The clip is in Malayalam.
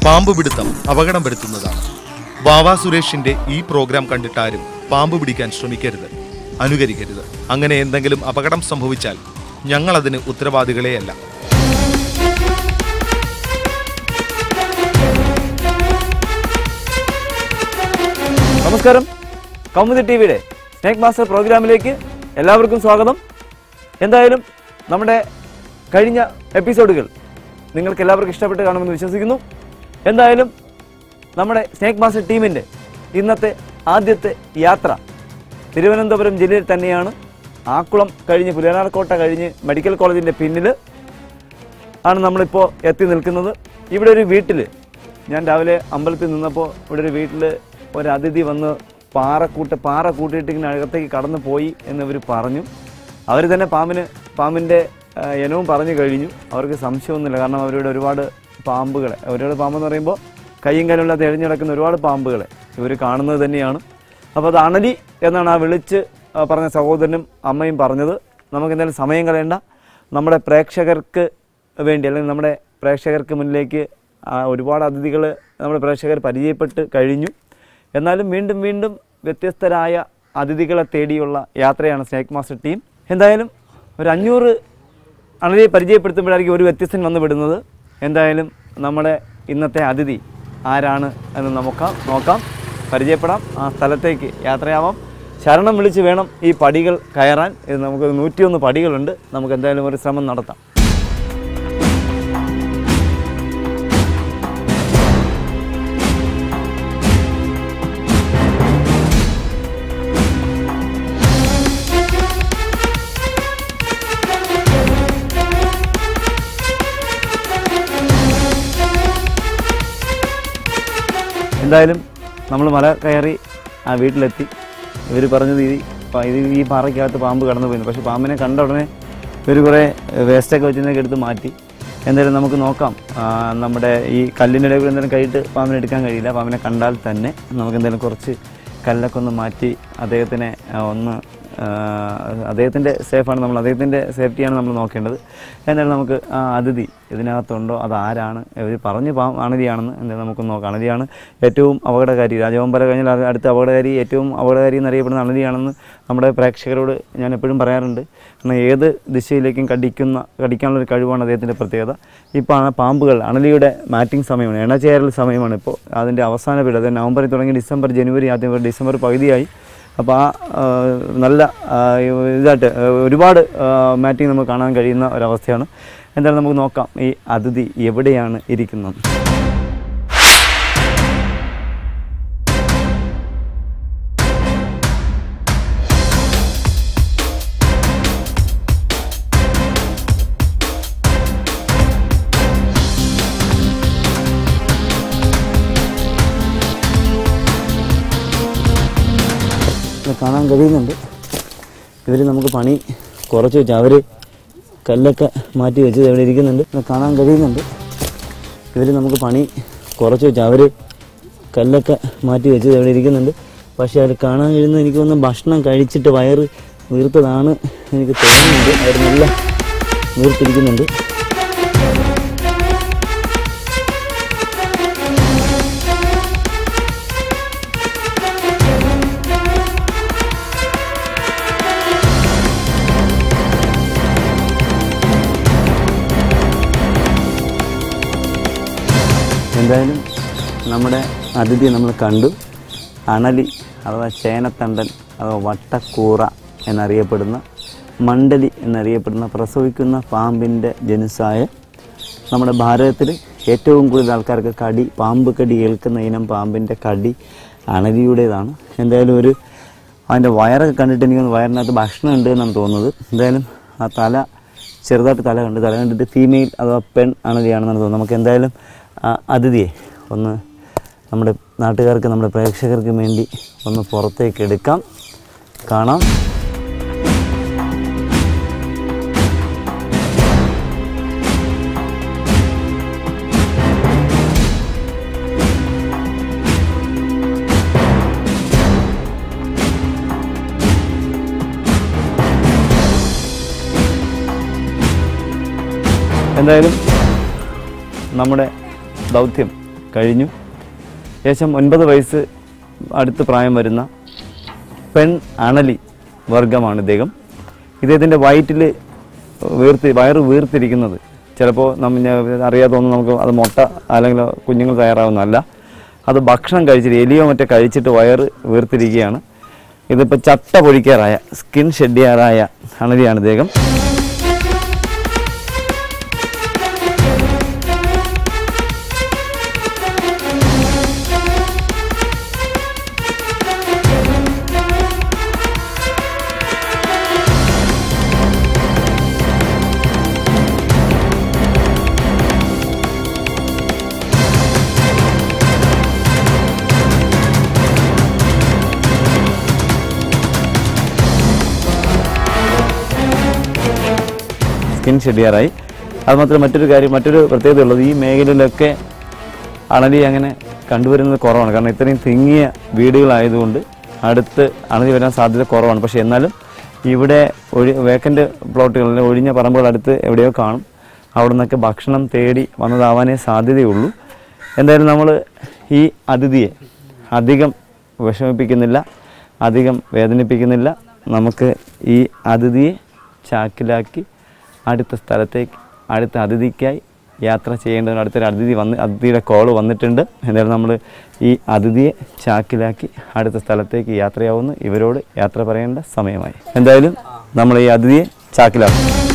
പാമ്പ് പിടുത്തം അപകടം വരുത്തുന്നതാണ് വാവാ സുരേഷിന്റെ ഈ പ്രോഗ്രാം കണ്ടിട്ടാരും പാമ്പ് പിടിക്കാൻ ശ്രമിക്കരുത് അനുകരിക്കരുത് അങ്ങനെ എന്തെങ്കിലും അപകടം സംഭവിച്ചാൽ ഞങ്ങൾ അതിന് ഉത്തരവാദികളെയല്ല നമസ്കാരം കൗമുദി ടി വിയുടെ സ്നേക് മാസ്റ്റർ പ്രോഗ്രാമിലേക്ക് എല്ലാവർക്കും സ്വാഗതം എന്തായാലും നമ്മുടെ കഴിഞ്ഞ എപ്പിസോഡുകൾ നിങ്ങൾക്ക് എല്ലാവർക്കും ഇഷ്ടപ്പെട്ട് കാണുമെന്ന് വിശ്വസിക്കുന്നു എന്തായാലും നമ്മുടെ സ്നേക് മാസ്റ്റർ ടീമിൻ്റെ ഇന്നത്തെ ആദ്യത്തെ യാത്ര തിരുവനന്തപുരം ജില്ലയിൽ തന്നെയാണ് ആക്കുളം കഴിഞ്ഞ് പുലനാർക്കോട്ട കഴിഞ്ഞ് മെഡിക്കൽ കോളേജിൻ്റെ പിന്നിൽ ആണ് നമ്മളിപ്പോൾ എത്തി നിൽക്കുന്നത് ഇവിടെ ഒരു വീട്ടിൽ ഞാൻ രാവിലെ അമ്പലത്തിൽ നിന്നപ്പോൾ ഇവിടെ ഒരു വീട്ടിൽ ഒരു അതിഥി വന്ന് പാറ കൂട്ട് പാറ കൂട്ടിയിട്ട് ഇങ്ങനെ അകത്തേക്ക് കടന്നു പോയി എന്നിവർ പറഞ്ഞു അവർ തന്നെ പാമ്പിന് പാമ്പിൻ്റെ ആ, ഇനവും പറഞ്ഞു കഴിഞ്ഞു അവർക്ക് സംശയമൊന്നുമില്ല കാരണം അവരുടെ ഒരുപാട് പാമ്പുകളെ ഒരുപാട് പാമ്പെന്ന് പറയുമ്പോൾ കയ്യും കാലുമില്ലാതെ എഴിഞ്ഞു കിടക്കുന്ന ഒരുപാട് പാമ്പുകളെ ഇവർ കാണുന്നത് തന്നെയാണ് അപ്പോൾ അത് അണലി എന്നാണ് ആ വിളിച്ച് ആ, പറഞ്ഞ സഹോദരനും അമ്മയും പറഞ്ഞത് നമുക്ക് എന്തായാലും സമയം കളയണ്ട നമ്മുടെ പ്രേക്ഷകർക്ക് വേണ്ടി അല്ലെങ്കിൽ നമ്മുടെ പ്രേക്ഷകർക്ക് മുന്നിലേക്ക് ആ, ഒരുപാട് അതിഥികൾ നമ്മുടെ പ്രേക്ഷകർ പരിചയപ്പെട്ട് കഴിഞ്ഞു എന്നാലും വീണ്ടും വീണ്ടും വ്യത്യസ്തരായ അതിഥികളെ തേടിയുള്ള യാത്രയാണ് സ്നേക് മാസ്റ്റർ ടീം എന്തായാലും ഒരു അഞ്ഞൂറ് അണലിയെ പരിചയപ്പെടുത്തുമ്പോഴായിരിക്കും ഒരു വ്യത്യസ്തൻ വന്ന് വിടുന്നത് എന്തായാലും നമ്മുടെ ഇന്നത്തെ അതിഥി ആരാണ് എന്ന് നോക്കാം നോക്കാം പരിചയപ്പെടാം ആ സ്ഥലത്തേക്ക് യാത്രയാവാം ശരണം വിളിച്ച് വേണം ഈ പടികൾ കയറാൻ ഇത് നമുക്ക് നൂറ്റിയൊന്ന് പടികളുണ്ട് നമുക്ക് എന്തായാലും ഒരു ശ്രമം നടത്താം എന്തായാലും നമ്മൾ മല കയറി ആ വീട്ടിലെത്തി ഇവർ പറഞ്ഞത് ഈ പ- ഇത് ഈ പാറയ്ക്കകത്ത് പാമ്പ് കടന്നു പോയിരുന്നു പക്ഷെ പാമ്പിനെ കണ്ട ഉടനെ ഇവർ കുറേ വേസ്റ്റൊക്കെ വെച്ചിരുന്നൊക്കെ എടുത്ത് മാറ്റി എന്തായാലും നമുക്ക് നോക്കാം ആ, നമ്മുടെ ഈ കല്ലിൻ്റെ ഇടയിൽ എന്തായാലും കൈയിട്ട് പാമ്പിനെ എടുക്കാൻ കഴിയില്ല പാമ്പിനെ കണ്ടാൽ തന്നെ നമുക്ക് എന്തായാലും കുറച്ച് കല്ലൊക്കെ ഒന്ന് മാറ്റി അദ്ദേഹത്തിനെ ആ, ഒന്ന് ആ, അദ്ദേഹത്തിൻ്റെ സേഫാണ് നമ്മൾ അദ്ദേഹത്തിൻ്റെ സേഫ്റ്റിയാണ് നമ്മൾ നോക്കേണ്ടത് എന്തായാലും നമുക്ക് ആ അതിഥി ഇതിനകത്തുണ്ടോ അത് ആരാണ് ഇവർ പറഞ്ഞ് പാ അണലിയാണെന്ന് എന്തായാലും നമുക്ക് നോക്കാം അണലിയാണ് ഏറ്റവും അപകടകാരി രാജവമ്പല കഴിഞ്ഞാൽ അത് അടുത്ത അപകടകാരി ഏറ്റവും അപകടകാരി എന്നറിയപ്പെടുന്ന അണലിയാണെന്ന് നമ്മുടെ പ്രേക്ഷകരോട് ഞാൻ എപ്പോഴും പറയാറുണ്ട് കാരണം ഏത് ദിശയിലേക്കും കടിക്കുന്ന കടിക്കാനുള്ള ഒരു കഴിവാണ് അദ്ദേഹത്തിൻ്റെ പ്രത്യേകത ഇപ്പോൾ ആ പാമ്പുകൾ അണലിയുടെ മാറ്റിംഗ് സമയമാണ് എണ്ണച്ചേരൽ സമയമാണ് ഇപ്പോൾ അതിൻ്റെ അവസാന പീരീഡ് അതായത് നവംബറിൽ തുടങ്ങി ഡിസംബർ ജനുവരി ആദ്യം ഡിസംബർ പകുതിയായി അപ്പോൾ ആ ആ, നല്ല ആ, ഇതായിട്ട് ആ, ഒരുപാട് മാറ്റിംഗ് നമുക്ക് കാണാൻ കഴിയുന്ന ഒരവസ്ഥയാണ് എന്തായാലും നമുക്ക് നോക്കാം ഈ അതിഥി എവിടെയാണ് ഇരിക്കുന്നത് ഇത് കാണാൻ കഴിയുന്നുണ്ട് ഇവർ നമുക്ക് പണി കുറച്ച് വെച്ച് അവർ കല്ലൊക്കെ മാറ്റി വെച്ചത് ഇവിടെ ഇരിക്കുന്നുണ്ട് ഇത് കാണാൻ കഴിയുന്നുണ്ട് ഇവർ നമുക്ക് പണി കുറച്ച് വെച്ച് അവർ കല്ലൊക്കെ മാറ്റി വെച്ചത് ഇവിടെ ഇരിക്കുന്നുണ്ട് പക്ഷേ അവർ കാണാൻ കഴിയുന്നത് എനിക്ക് തോന്നുന്നു ഭക്ഷണം കഴിച്ചിട്ട് വയറ് വീർത്തതാണ് എനിക്ക് തോന്നുന്നുണ്ട് അവർ നല്ല വീർത്തിരിക്കുന്നുണ്ട് എന്തായാലും നമ്മുടെ അതിഥിയെ നമ്മൾ കണ്ടു അണലി അഥവാ ചേനത്തണ്ടൻ അഥവാ വട്ടക്കൂറ എന്നറിയപ്പെടുന്ന മണ്ഡലി എന്നറിയപ്പെടുന്ന പ്രസവിക്കുന്ന പാമ്പിൻ്റെ ജനുസായ നമ്മുടെ ഭാരതത്തിൽ ഏറ്റവും കൂടുതൽ ആൾക്കാർക്ക് കടി പാമ്പ് കടി ഏൽക്കുന്ന ഇനം പാമ്പിൻ്റെ കടി അണലിയുടേതാണ് എന്തായാലും ഒരു അതിൻ്റെ വയറൊക്കെ കണ്ടിട്ട് എനിക്ക് വയറിനകത്ത് ഭക്ഷണം ഉണ്ട് എന്നാണ് തോന്നുന്നത് എന്തായാലും ആ തല ചെറുതായിട്ട് തല കണ്ട് തല കണ്ടിട്ട് ഫീമെയിൽ അഥവാ പെൺ അണലിയാണെന്നാണ് തോന്നുന്നത് നമുക്ക് എന്തായാലും ആ അതിഥിയെ ഒന്ന് നമ്മുടെ നാട്ടുകാർക്ക് നമ്മുടെ പ്രേക്ഷകർക്ക് വേണ്ടി ഒന്ന് പുറത്തേക്ക് എടുക്കാം കാണാം എന്തായാലും നമ്മുടെ ദൗത്യം കഴിഞ്ഞു ഏകദേശം ഒൻപത് വയസ്സ് അടുത്ത് പ്രായം വരുന്ന പെൺ അണലി വർഗമാണ് ഇദ്ദേഹം ഇദ്ദേഹത്തിൻ്റെ വയറ്റിൽ വീർത്തി വയറ് വീർത്തിരിക്കുന്നത് ചിലപ്പോൾ നമ്മ ഞാൻ അറിയാതെ തോന്നും നമുക്ക് അത് മുട്ട അല്ലെങ്കിൽ കുഞ്ഞുങ്ങൾ തയ്യാറാവുന്നതല്ല അത് ഭക്ഷണം കഴിച്ചിട്ട് എലിയോ മറ്റോ കഴിച്ചിട്ട് വയറ് വീർത്തിരിക്കുകയാണ് ഇതിപ്പോൾ ചട്ട പൊഴിക്കാറായ സ്കിൻ ഷെഡ് ചെയ്യാറായ അണലിയാണ് ഇദ്ദേഹം സ്കിൻ ഷെഡ് ചെയ്യാറായി അത് മാത്രം മറ്റൊരു കാര്യം മറ്റൊരു പ്രത്യേകത ഉള്ളത് ഈ മേഖലയിലൊക്കെ അണലി അങ്ങനെ കണ്ടുവരുന്നത് കുറവാണ് കാരണം ഇത്രയും തിങ്ങിയ വീടുകളായതുകൊണ്ട് അടുത്ത് അണലി വരാൻ സാധ്യത കുറവാണ് പക്ഷേ എന്നാലും ഇവിടെ ഒഴി വേക്കൻ്റ് പ്ലോട്ടുകളിൽ ഒഴിഞ്ഞ പറമ്പുകൾ അടുത്ത് എവിടെയോ കാണും അവിടെ നിന്നൊക്കെ ഭക്ഷണം തേടി വന്നതാവാനേ സാധ്യതയുള്ളൂ എന്തായാലും നമ്മൾ ഈ അതിഥിയെ അധികം വിഷമിപ്പിക്കുന്നില്ല അധികം വേദനിപ്പിക്കുന്നില്ല നമുക്ക് ഈ അതിഥിയെ ചാക്കിലാക്കി അടുത്ത സ്ഥലത്തേക്ക് അടുത്ത അതിഥിക്കായി യാത്ര ചെയ്യേണ്ടതിന് അടുത്തൊരു അതിഥി വന്ന് അതിഥിയുടെ കോള് വന്നിട്ടുണ്ട് എന്തായാലും നമ്മൾ ഈ അതിഥിയെ ചാക്കിലാക്കി അടുത്ത സ്ഥലത്തേക്ക് യാത്രയാവുന്നു ഇവരോട് യാത്ര പറയേണ്ട സമയമായി എന്തായാലും നമ്മൾ ഈ അതിഥിയെ ചാക്കിലാക്കും